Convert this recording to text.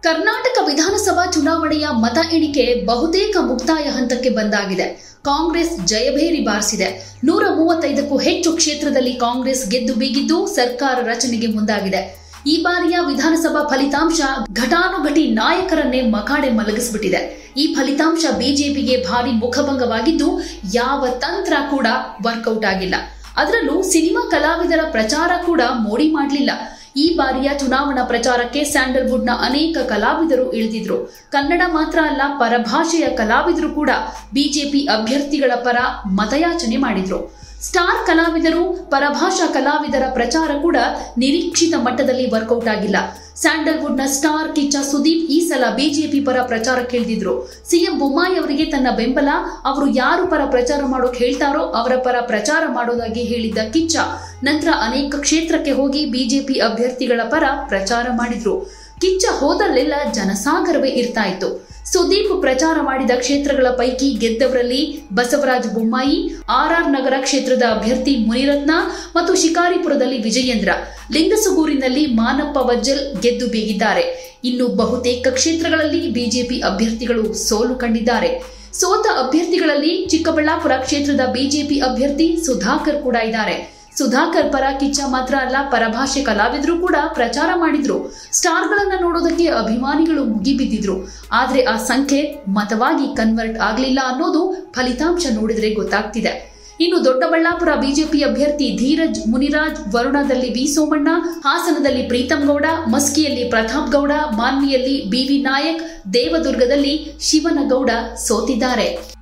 ಕರ್ನಾಟಕ ವಿಧಾನಸಭಾ ಚುನಾವಣೆಯ ಮತ ಎಣಿಕೆ ಬಹುತೇಕ ಮುಕ್ತಾಯ ಹಂತಕ್ಕೆ ಬಂದಾಗಿದೆ ಕಾಂಗ್ರೆಸ್ ಜಯಭೇರಿ ಬಾರಿಸಿದೆ ನೂರ ಮೂವತ್ತೈದಕ್ಕೂ ಹೆಚ್ಚು ಕ್ಷೇತ್ರದಲ್ಲಿ ಕಾಂಗ್ರೆಸ್ ಗೆದ್ದು ಬೀಗಿದ್ದು ಸರ್ಕಾರ ರಚನೆಗೆ ಮುಂದಾಗಿದೆ ಈ ಬಾರಿಯ ವಿಧಾನಸಭಾ ಫಲಿತಾಂಶ ಘಟಾನುಘಟಿ ನಾಯಕರನ್ನೇ ಮಕಾಡೆ ಮಲಗಿಸ್ಬಿಟ್ಟಿದೆ ಈ ಫಲಿತಾಂಶ ಬಿಜೆಪಿಗೆ ಭಾರಿ ಮುಖಭಂಗವಾಗಿದ್ದು ಯಾವ ತಂತ್ರ ಕೂಡ ವರ್ಕೌಟ್ ಆಗಿಲ್ಲ ಅದರಲ್ಲೂ ಸಿನಿಮಾ ಕಲಾವಿದರ ಪ್ರಚಾರ ಕೂಡ ಮೋಡಿ ಮಾಡಲಿಲ್ಲ ಈ ಬಾರಿಯ ಚುನಾವಣಾ ಪ್ರಚಾರಕ್ಕೆ ಸ್ಯಾಂಡಲ್ವುಡ್ನ ಅನೇಕ ಕಲಾವಿದರು ಇಳಿದಿದ್ರು ಕನ್ನಡ ಮಾತ್ರ ಅಲ್ಲ ಪರಭಾಷೆಯ ಕಲಾವಿದರು ಕೂಡ ಬಿಜೆಪಿ ಅಭ್ಯರ್ಥಿಗಳ ಪರ ಮತಯಾಚನೆ ಮಾಡಿದ್ರು ಸ್ಟಾರ್ ಕಲಾವಿದರು ಪರಭಾಷಾ ಕಲಾವಿದರ ಪ್ರಚಾರ ಕೂಡ ನಿರೀಕ್ಷಿತ ಮಟ್ಟದಲ್ಲಿ ವರ್ಕೌಟ್ ಆಗಿಲ್ಲ ಸ್ಯಾಂಡಲ್ವುಡ್ನ ಸ್ಟಾರ್ ಕಿಚ್ಚ ಸುದೀಪ್ ಈ ಸಲ ಬಿಜೆಪಿ ಪರ ಪ್ರಚಾರಕ್ಕೆ ಇಳಿದಿದ್ರು ಸಿಎಂ ಬೊಮ್ಮಾಯಿ ಅವರಿಗೆ ತನ್ನ ಬೆಂಬಲ ಅವರು ಯಾರು ಪರ ಪ್ರಚಾರ ಮಾಡೋಕ್ ಹೇಳ್ತಾರೋ ಅವರ ಪರ ಪ್ರಚಾರ ಮಾಡೋದಾಗಿ ಹೇಳಿದ್ದ ಕಿಚ್ಚ ನಂತರ ಅನೇಕ ಕ್ಷೇತ್ರಕ್ಕೆ ಹೋಗಿ ಬಿಜೆಪಿ ಅಭ್ಯರ್ಥಿಗಳ ಪರ ಪ್ರಚಾರ ಮಾಡಿದ್ರು ಕಿಚ್ಚ ಹೋದಲ್ಲೆಲ್ಲ ಜನಸಾಗರವೇ ಇರ್ತಾ ಇತ್ತು ಸುದೀಪ್ ಪ್ರಚಾರ ಮಾಡಿದ ಕ್ಷೇತ್ರಗಳ ಪೈಕಿ ಗೆದ್ದವರಲ್ಲಿ ಬಸವರಾಜ ಬೊಮ್ಮಾಯಿ ಆರ್ಆರ್ ನಗರ ಕ್ಷೇತ್ರದ ಅಭ್ಯರ್ಥಿ ಮುನಿರತ್ನ ಮತ್ತು ಶಿಕಾರಿಪುರದಲ್ಲಿ ವಿಜಯೇಂದ್ರ ಲಿಂಗಸುಗೂರಿನಲ್ಲಿ ಮಾನಪ್ಪ ವಜ್ಜಲ್ ಗೆದ್ದು ಬೀಗಿದ್ದಾರೆ ಇನ್ನು ಬಹುತೇಕ ಕ್ಷೇತ್ರಗಳಲ್ಲಿ ಬಿಜೆಪಿ ಅಭ್ಯರ್ಥಿಗಳು ಸೋಲು ಕಂಡಿದ್ದಾರೆ ಸೋತ ಅಭ್ಯರ್ಥಿಗಳಲ್ಲಿ ಚಿಕ್ಕಬಳ್ಳಾಪುರ ಕ್ಷೇತ್ರದ ಬಿಜೆಪಿ ಅಭ್ಯರ್ಥಿ ಸುಧಾಕರ್ ಕೂಡ ಇದ್ದಾರೆ ಸುಧಾಕರ್ ಪರ ಕಿಚ್ಚ ಮಾತ್ರ ಅಲ್ಲ ಪರಭಾಷೆ ಕಲಾವಿದರು ಕೂಡ ಪ್ರಚಾರ ಮಾಡಿದ್ರು ಸ್ಟಾರ್ಗಳನ್ನ ನೋಡೋದಕ್ಕೆ ಅಭಿಮಾನಿಗಳು ಮುಗಿಬಿದ್ದಿದ್ರು ಆದ್ರೆ ಆ ಸಂಖ್ಯೆ ಮತವಾಗಿ ಕನ್ವರ್ಟ್ ಆಗ್ಲಿಲ್ಲ ಅನ್ನೋದು ಫಲಿತಾಂಶ ನೋಡಿದ್ರೆ ಗೊತ್ತಾಗ್ತಿದೆ ಇನ್ನು ದೊಡ್ಡಬಳ್ಳಾಪುರ ಬಿಜೆಪಿ ಅಭ್ಯರ್ಥಿ ಧೀರಜ್ ಮುನಿರಾಜ್ ವರುಣದಲ್ಲಿ ವಿ ಸೋಮಣ್ಣ ಹಾಸನದಲ್ಲಿ ಪ್ರೀತಂ ಗೌಡ ಮಸ್ಕಿಯಲ್ಲಿ ಪ್ರತಾಪ್ ಗೌಡ ಮಾನ್ವಿಯಲ್ಲಿ ಬಿವಿ ನಾಯಕ್ ದೇವದುರ್ಗದಲ್ಲಿ ಶಿವನಗೌಡ ಸೋತಿದ್ದಾರೆ